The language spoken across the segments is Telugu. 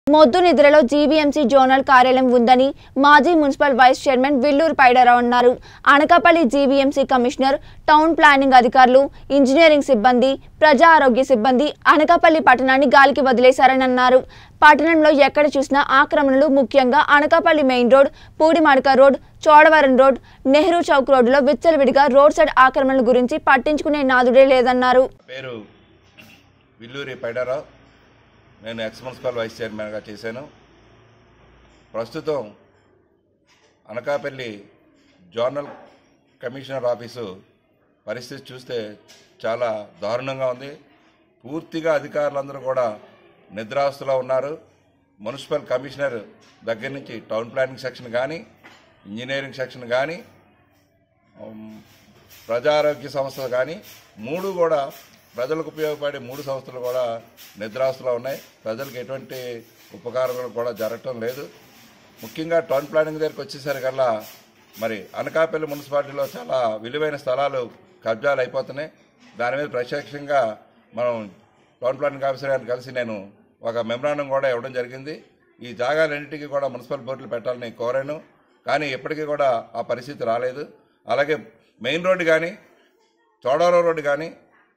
మొద్దు నిద్రలో జీవీఎంసీ జోనల్ కార్యాలయం ఉందని మాజీ municipal vice chairman Villuru Paidarao అన్నారు Anakapalli GVMC commissioner town planning అధికారులు ఇంజనీరింగ్ సిబ్బంది ప్రజా ఆరోగ్య సిబ్బంది అనకాపల్లి పట్టణాన్ని గాలికి వదిలేశారని అన్నారు పట్టణంలో ఎక్కడ చూసినా ఆక్రమణలు ముఖ్యంగా Anakapalli main road Pudimadaka road Chodavaram road Nehru chowk రోడ్లో విచ్చలవిడిగా రోడ్ సైడ్ ఆక్రమణల గురించి పట్టించుకునే నాదుడే లేదన్నారు పేరు విల్లూరి పైడారావు నేను ఎక్స్ మున్సిపల్ వైస్ చైర్మన్గా చేశాను ప్రస్తుతం అనకాపల్లి జోనల్ కమిషనర్ ఆఫీసు పరిస్థితి చూస్తే చాలా దారుణంగా ఉంది పూర్తిగా అధికారులందరూ కూడా నిద్రాస్తులో ఉన్నారు మున్సిపల్ కమిషనర్ దగ్గర నుంచి టౌన్ ప్లానింగ్ సెక్షన్ కానీ ఇంజనీరింగ్ సెక్షన్ కానీ ఉమ్, ప్రజారోగ్య సంస్థలు కానీ మూడు కూడా ప్రజలకు ఉపయోగపడే మూడు సంస్థలు కూడా నిద్రాస్తులో ఉన్నాయి ప్రజలకు ఎటువంటి ఉపకారాలు కూడా జరగటం లేదు ముఖ్యంగా టౌన్ ప్లానింగ్ దగ్గరికి వచ్చేసరికల్లా మరి అనకాపల్లి మున్సిపాలిటీలో చాలా విలువైన స్థలాలు కబ్జాలు అయిపోతున్నాయి దాని మీద ప్రత్యక్షంగా మనం టౌన్ ప్లానింగ్ ఆఫీసర్ గారిని కలిసి నేను ఒక మెమరాండం కూడా ఇవ్వడం జరిగింది ఈ జాగాలన్నింటికీ కూడా మున్సిపల్ బోర్డులు పెట్టాలని కోరాను కానీ ఇప్పటికీ కూడా ఆ పరిస్థితి రాలేదు అలాగే మెయిన్ రోడ్డు కానీ చోడవరం రోడ్డు కానీ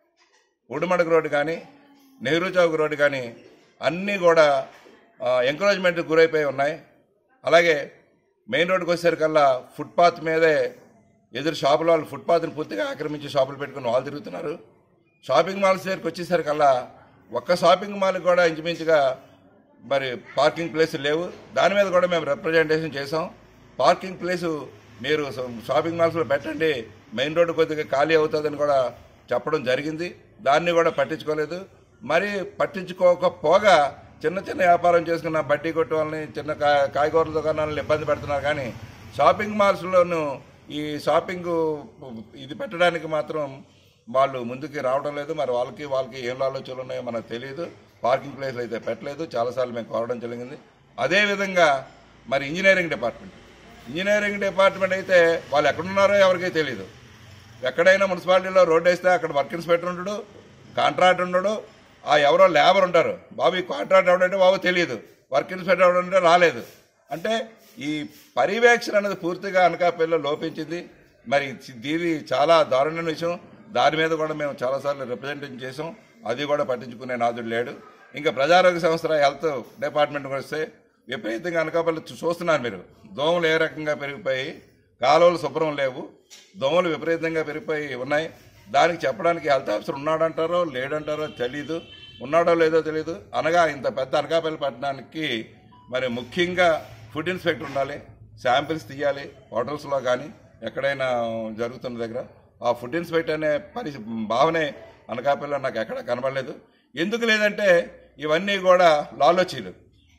ఉడుమడక రోడ్డు కానీ నెహ్రూ చౌక్ రోడ్డు కానీ అన్నీ కూడా ఎంకరేజ్మెంట్ గురైపోయి ఉన్నాయి అలాగే మెయిన్ రోడ్డుకి వచ్చేసరికల్లా ఫుట్పాత్ మీదే ఎదురు షాపుల వాళ్ళు ఫుట్పాత్ని పూర్తిగా ఆక్రమించి షాపులు పెట్టుకుని వాళ్ళు తిరుగుతున్నారు షాపింగ్ మాల్స్ దగ్గరికి వచ్చేసరికల్లా ఒక్క షాపింగ్ మాల్ కూడా ఇంచుమించుగా మరి పార్కింగ్ ప్లేస్ లేవు దాని మీద కూడా మేము రిప్రజెంటేషన్ చేసాం పార్కింగ్ ప్లేసు మీరు షాపింగ్ మాల్స్లో పెట్టండి మెయిన్ రోడ్డు కొద్దిగా ఖాళీ అవుతుందని కూడా చెప్పడం జరిగింది దాన్ని కూడా పట్టించుకోలేదు మరి పట్టించుకోకపోగా చిన్న చిన్న వ్యాపారం చేసుకున్న బడ్డీ కొట్టు వాళ్ళని చిన్న కా- కాయగూరల దుకాణాలను ఇబ్బంది పెడుతున్నారు కానీ షాపింగ్ మాల్స్లోనూ ఈ షాపింగ్ ఇది పెట్టడానికి మాత్రం వాళ్ళు ముందుకి రావడం లేదు మరి వాళ్ళకి వాళ్ళకి ఏం ఆలోచనలు ఉన్నాయో మనకు తెలియదు పార్కింగ్ ప్లేస్లు అయితే పెట్టలేదు చాలాసార్లు మేము కోరడం జరిగింది అదేవిధంగా మరి ఇంజనీరింగ్ డిపార్ట్మెంట్ ఇంజనీరింగ్ డిపార్ట్మెంట్ అయితే వాళ్ళు ఎక్కడున్నారో ఎవరికీ తెలియదు ఎక్కడైనా మున్సిపాలిటీలో రోడ్డు వేస్తే అక్కడ వర్క్ ఇన్స్పెక్టర్ ఉండడు కాంట్రాక్ట్ ఉండడు ఆ ఎవరో లేబర్ ఉంటారు బాబు ఈ కాంట్రాక్ట్ ఎవడంటే బాబు తెలియదు వర్క్ ఇన్స్పెక్టర్ ఎవడంటే రాలేదు అంటే ఈ పర్యవేక్షణ అనేది పూర్తిగా అనకాపల్లిలో లోపించింది మరి దీని చాలా దారుణమైన విషయం దాని మీద కూడా మేము చాలాసార్లు రిప్రజెంటేషన్ చేసాం అది కూడా పట్టించుకునే నాదుడు లేడు ఇంకా ప్రజారోగ్య సంస్థ హెల్త్ డిపార్ట్మెంట్ వస్తే విపరీతంగా అనకాపల్లి చూ- చూస్తున్నారు మీరు దోమలు ఏ రకంగా పెరిగిపోయి కాలువలు శుభ్రం లేవు దోమలు విపరీతంగా పెరిగిపోయి ఉన్నాయి దానికి చెప్పడానికి హెల్త్ ఆఫీసర్ ఉన్నాడంటారో లేడంటారో తెలీదు ఉన్నాడో లేదో తెలియదు అనగా ఇంత పెద్ద అనకాపల్లి పట్టణానికి మరి ముఖ్యంగా ఫుడ్ ఇన్స్పెక్టర్ ఉండాలి శాంపిల్స్ తీయాలి హోటల్స్లో కానీ ఎక్కడైనా జరుగుతున్న దగ్గర ఆ ఫుడ్ ఇన్స్పెక్టర్ అనే పరి భావనే అనకాపల్లిలో నాకు ఎక్కడ కనబడలేదు ఎందుకు లేదంటే ఇవన్నీ కూడా లాలోచీలు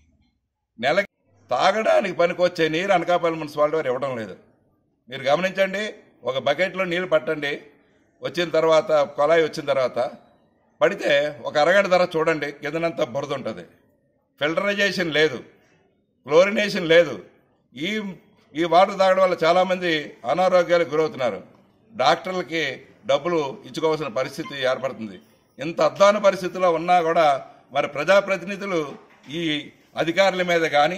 నెలకి తాగడానికి పనికొచ్చే నీరు అనకాపల్లి మున్సిపాలిటీ వారు ఇవ్వడం లేదు మీరు గమనించండి ఒక బకెట్లో నీళ్ళు పట్టండి వచ్చిన తర్వాత కొలాయి వచ్చిన తర్వాత పడితే ఒక అరగంట ధర చూడండి కిందనంతా బురద ఉంటుంది ఫిల్టరైజేషన్ లేదు క్లోరినేషన్ లేదు ఈ ఈ వాటర్ తాగడం వల్ల చాలామంది అనారోగ్యాలకు గురవుతున్నారు డాక్టర్లకి డబ్బులు ఇచ్చుకోవాల్సిన పరిస్థితి ఏర్పడుతుంది ఇంత అధ్వాన పరిస్థితిలో ఉన్నా కూడా మరి ప్రజాప్రతినిధులు ఈ అధికారుల మీద కానీ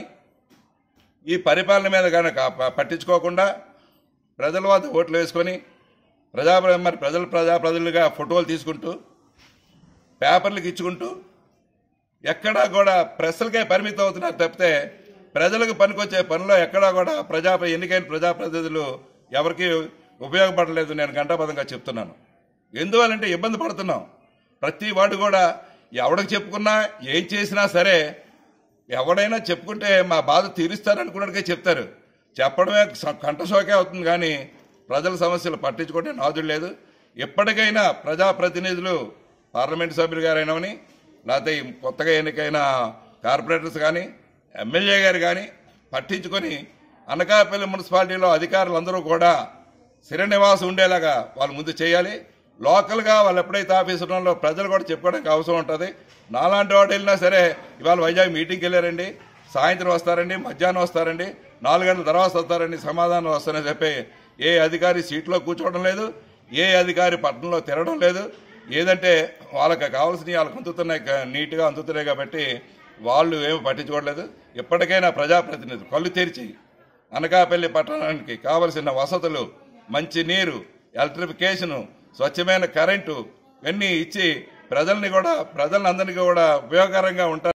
ఈ పరిపాలన మీద కానీ పట్టించుకోకుండా ప్రజల వద్ద ఓట్లు వేసుకొని ప్రజా మరి ప్రజలు ప్రజా ప్రజలుగా ఫోటోలు తీసుకుంటూ పేపర్లకు ఇచ్చుకుంటూ ఎక్కడా కూడా ప్రెస్లకే పరిమితం అవుతున్నారు తప్పితే ప్రజలకు పనికొచ్చే పనిలో ఎక్కడా కూడా ప్రజా ఎన్నికైన ప్రజాప్రతినిధులు ఎవరికి ఉపయోగపడలేదు నేను ఘంటాపదంగా చెప్తున్నాను ఎందువల్లంటే ఇబ్బంది పడుతున్నాం ప్రతి వాడు కూడా ఎవడికి చెప్పుకున్నా ఏం చేసినా సరే ఎవడైనా చెప్పుకుంటే మా బాధ తీరుస్తారనుకున్నట్టుగా చెప్తారు చెప్పడమే స- కంఠశోకే అవుతుంది కానీ ప్రజల సమస్యలు పట్టించుకుంటే నాదుడు లేదు ఎప్పటికైనా ప్రజాప్రతినిధులు పార్లమెంట్ సభ్యులు గారైనవని లేకపోతే ఈ కొత్తగా ఎన్నికైన కార్పొరేటర్స్ కానీ ఎమ్మెల్యే గారు కానీ పట్టించుకొని అనకాపల్లి మున్సిపాలిటీలో అధికారులందరూ కూడా స్థిర నివాసం ఉండేలాగా వాళ్ళు ముందు చేయాలి లోకల్గా వాళ్ళు ఎప్పుడైతే ఆఫీస్ ఉండడంలో ప్రజలు కూడా చెప్పుకోవడానికి అవసరం ఉంటుంది నాలాంటి వాడు వెళ్ళినా సరే ఇవాళ వైజాగ్ మీటింగ్కి వెళ్ళారండి సాయంత్రం వస్తారండి మధ్యాహ్నం వస్తారండి నాలుగు గంటల తర్వాత వస్తారండి సమాధానం వస్తారని చెప్పి ఏ అధికారి సీట్లో కూర్చోవడం లేదు ఏ అధికారి పట్టణంలో తిరగడం లేదు ఏదంటే వాళ్ళకి కావాల్సినవి వాళ్ళకి అందుతున్నాయి క- నీట్గా అందుతున్నాయి కాబట్టి వాళ్ళు ఏమి పట్టించుకోవట్లేదు ఇప్పటికైనా ప్రజాప్రతినిధులు కళ్ళు తెరిచి అనకాపల్లి పట్టణానికి కావలసిన వసతులు మంచి నీరు ఎలక్ట్రిఫికేషను స్వచ్ఛమైన కరెంటు ఇవన్నీ ఇచ్చి ప్రజల్ని కూడా ప్రజలందరినీ కూడా ఉపయోగకరంగా ఉంటారు